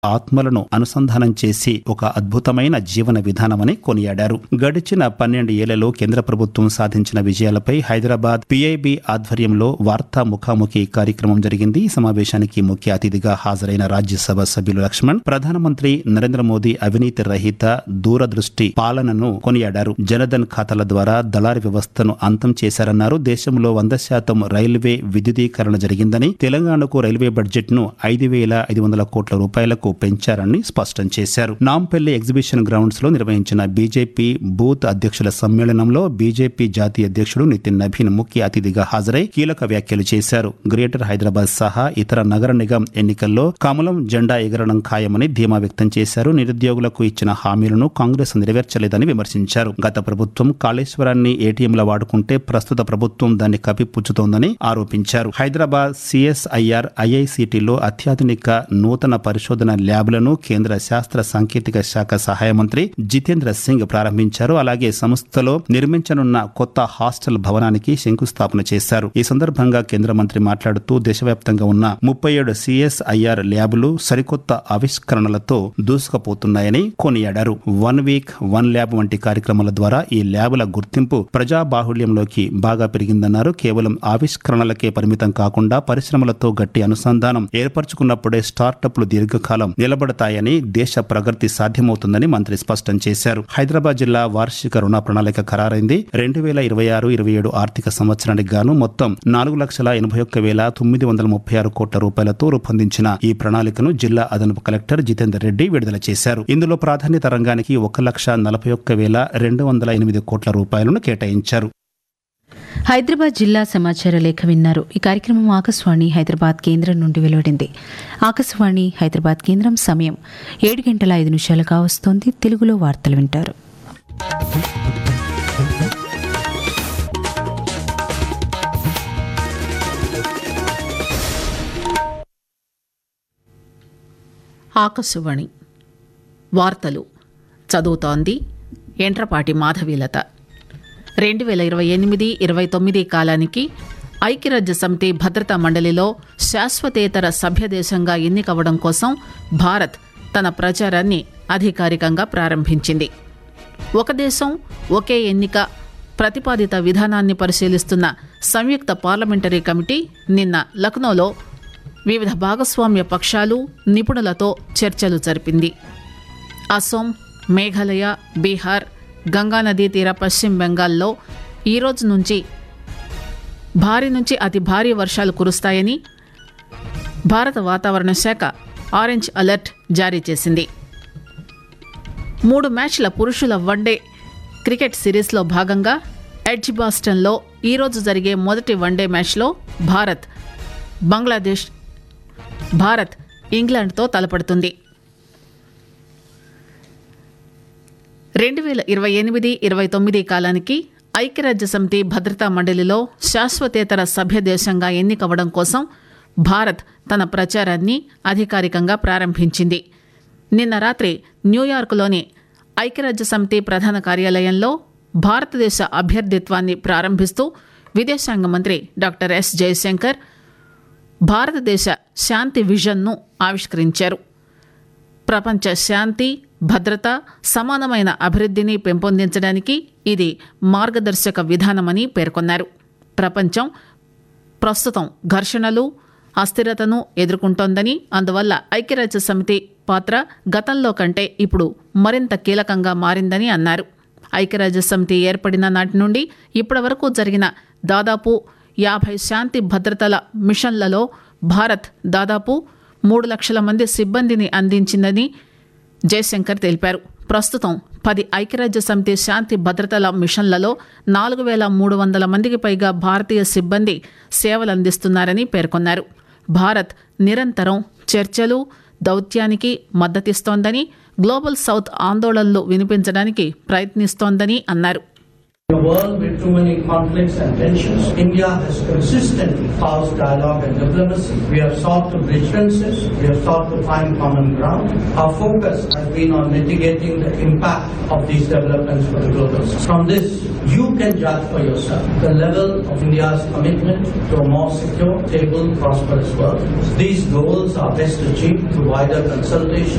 ఆత్మలను అనుసంధానం చేసి ఒక అద్భుతమైన జీవన విధానమని కొనియాడారు గడిచిన పన్నెండు ఏళ్లలో కేంద్ర ప్రభుత్వం సాధించిన విజయాలపై హైదరాబాద్ పిఐబి ఆధ్వర్యంలో వార్తా ముఖాముఖి కార్యక్రమం జరిగింది ఈ సమావేశానికి ముఖ్య అతిథిగా హాజరైన రాజ్యసభ సభ్యులు లక్ష్మణ్ ప్రధానమంత్రి నరేంద్ర మోదీ అవినీతి రహిత దూరదృష్టి పాలనను కొనియాడారు జనధన్ ఖాతాల ద్వారా దళారీ వ్యవస్థను అంతం చేశారన్నారు దేశంలో వంద శాతం రైల్వే విద్యుదీకరణ జరిగిందని తెలంగాణకు రైల్వే బడ్జెట్ ను ఐదు వేల ఐదు వందల కోట్ల రూపాయలకు పెంచారని స్పష్టం చేశారు నాంపల్లి ఎగ్జిబిషన్ గ్రౌండ్స్ లో నిర్వహించిన బీజేపీ బూత్ అధ్యక్షుల సమ్మేళనంలో బీజేపీ జాతీయ అధ్యక్షుడు నితిన్ నభీన్ ముఖ్య అతిథిగా హాజరై కీలక వ్యాఖ్యలు చేశారు గ్రేటర్ హైదరాబాద్ సహా ఇతర నగర నిగం ఎన్నికల్లో కమలం జెండా ఎగరడం ఖాయమని ధీమా వ్యక్తం చేశారు నిరుద్యోగులకు ఇచ్చిన హామీలను కాంగ్రెస్ నెరవేర్చలేదని విమర్శించారు గత ప్రభుత్వం కాళేశ్వరాన్ని ఏటీఎంల వాడుకుంటే ప్రస్తుత ప్రభుత్వం దాన్ని కప్పిపుచ్చుతోందని ఆరోపించారు హైదరాబాద్ సిఎస్ఐఆర్ ఐఐసిటిలో అత్యాధునిక నూతన పరిశోధన ల్యాబ్లను కేంద్ర శాస్త్ర సాంకేతిక శాఖ సహాయ మంత్రి జితేంద్ర సింగ్ ప్రారంభించారు అలాగే సంస్థలో నిర్మించనున్న కొత్త హాస్టల్ భవనానికి శంకుస్థాపన చేశారు ఈ సందర్భంగా కేంద్ర మంత్రి మాట్లాడుతూ దేశవ్యాప్తంగా ఉన్న ముప్పై ఏడు సిఎస్ఐఆర్ ల్యాబ్లు సరికొత్త ఆవిష్కరణలతో దూసుకుపోతున్నాయని కొనియాడారు వన్ వీక్ వన్ ల్యాబ్ వంటి కార్యక్రమాల ద్వారా ఈ ల్యాబ్ల గుర్తింపు ప్రజాబాహుళ్యంలోకి బాగా పెరిగిందన్నారు కేవలం ఆవిష్కరణలకే పరిమితం కాకుండా పరిశ్రమలతో గట్టి అనుసంధానం ఏర్పరచుకున్నప్పుడే స్టార్టప్లు దీర్ఘకాలం నిలబడతాయని దేశ ప్రగతి సాధ్యమవుతుందని మంత్రి స్పష్టం చేశారు హైదరాబాద్ జిల్లా వార్షిక రుణ ప్రణాళిక ఖరారైంది రెండు వేల ఇరవై ఆరు ఇరవై ఏడు ఆర్థిక సంవత్సరానికి గాను మొత్తం నాలుగు లక్షల ఎనభై ఒక్క వేల తొమ్మిది వందల ముప్పై ఆరు కోట్ల రూపాయలతో రూపొందించిన ఈ ప్రణాళికను జిల్లా అదనపు కలెక్టర్ జితేందర్ రెడ్డి విడుదల చేశారు ఇందులో ప్రాధాన్యత రంగానికి ఒక లక్ష నలభై ఒక్క వేల రెండు వందల ఎనిమిది కోట్ల రూపాయలను కేటాయించారు హైదరాబాద్ జిల్లా సమాచార లేఖ విన్నారు ఈ కార్యక్రమం ఆకాశవాణి హైదరాబాద్ కేంద్రం నుండి వెలువడింది ఆకాశవాణి హైదరాబాద్ కేంద్రం సమయం ఏడు గంటల ఐదు నిమిషాలుగా వస్తోంది తెలుగులో వార్తలు వింటారు ఆకాశవాణి వార్తలు చదువుతోంది ఎంట్రపాటి మాధవీలత రెండు వేల ఇరవై ఎనిమిది ఇరవై తొమ్మిది కాలానికి ఐక్యరాజ్య సమితి భద్రతా మండలిలో శాశ్వతేతర సభ్యదేశంగా ఎన్నికవడం కోసం భారత్ తన ప్రచారాన్ని అధికారికంగా ప్రారంభించింది ఒక దేశం ఒకే ఎన్నిక ప్రతిపాదిత విధానాన్ని పరిశీలిస్తున్న సంయుక్త పార్లమెంటరీ కమిటీ నిన్న లక్నోలో వివిధ భాగస్వామ్య పక్షాలు నిపుణులతో చర్చలు జరిపింది అసోం మేఘాలయ బీహార్ గంగానదీ తీర పశ్చిమ బెంగాల్లో ఈ రోజు నుంచి భారీ నుంచి అతి భారీ వర్షాలు కురుస్తాయని భారత వాతావరణ శాఖ ఆరెంజ్ అలర్ట్ జారీ చేసింది మూడు మ్యాచ్ల పురుషుల వన్డే క్రికెట్ సిరీస్లో భాగంగా ఎడ్జ్ బాస్టన్లో ఈరోజు జరిగే మొదటి వన్డే మ్యాచ్లో భారత్ బంగ్లాదేశ్ భారత్ ఇంగ్లాండ్తో తలపడుతుంది రెండు వేల ఇరవై ఎనిమిది ఇరవై తొమ్మిది కాలానికి ఐక్యరాజ్య సమితి భద్రతా మండలిలో శాశ్వతేతర సభ్య దేశంగా ఎన్నికవడం కోసం భారత్ తన ప్రచారాన్ని అధికారికంగా ప్రారంభించింది నిన్న రాత్రి న్యూయార్క్లోని ఐక్యరాజ్య సమితి ప్రధాన కార్యాలయంలో భారతదేశ అభ్యర్థిత్వాన్ని ప్రారంభిస్తూ విదేశాంగ మంత్రి డాక్టర్ ఎస్ జయశంకర్ భారతదేశ శాంతి విజన్ను ఆవిష్కరించారు ప్రపంచ శాంతి భద్రత సమానమైన అభివృద్ధిని పెంపొందించడానికి ఇది మార్గదర్శక విధానమని పేర్కొన్నారు ప్రపంచం ప్రస్తుతం ఘర్షణలు అస్థిరతను ఎదుర్కొంటోందని అందువల్ల ఐక్యరాజ్య సమితి పాత్ర గతంలో కంటే ఇప్పుడు మరింత కీలకంగా మారిందని అన్నారు ఐక్యరాజ్య సమితి ఏర్పడిన నాటి నుండి ఇప్పటి వరకు జరిగిన దాదాపు యాభై శాంతి భద్రతల మిషన్లలో భారత్ దాదాపు మూడు లక్షల మంది సిబ్బందిని అందించిందని జయశంకర్ తెలిపారు ప్రస్తుతం పది ఐక్యరాజ్య సమితి శాంతి భద్రతల మిషన్లలో నాలుగు వేల మూడు వందల మందికి పైగా భారతీయ సిబ్బంది సేవలందిస్తున్నారని పేర్కొన్నారు భారత్ నిరంతరం చర్చలు దౌత్యానికి మద్దతిస్తోందని గ్లోబల్ సౌత్ ఆందోళనలు వినిపించడానికి ప్రయత్నిస్తోందని అన్నారు In a world with too many conflicts and tensions, India has consistently espoused dialogue and diplomacy. We have sought to bridge fences. We have sought to find common ground. Our focus has been on mitigating the impact of these developments for the global south. From this, you can judge for yourself the level of India's commitment to a more secure, stable, prosperous world. These goals are best achieved through wider consultation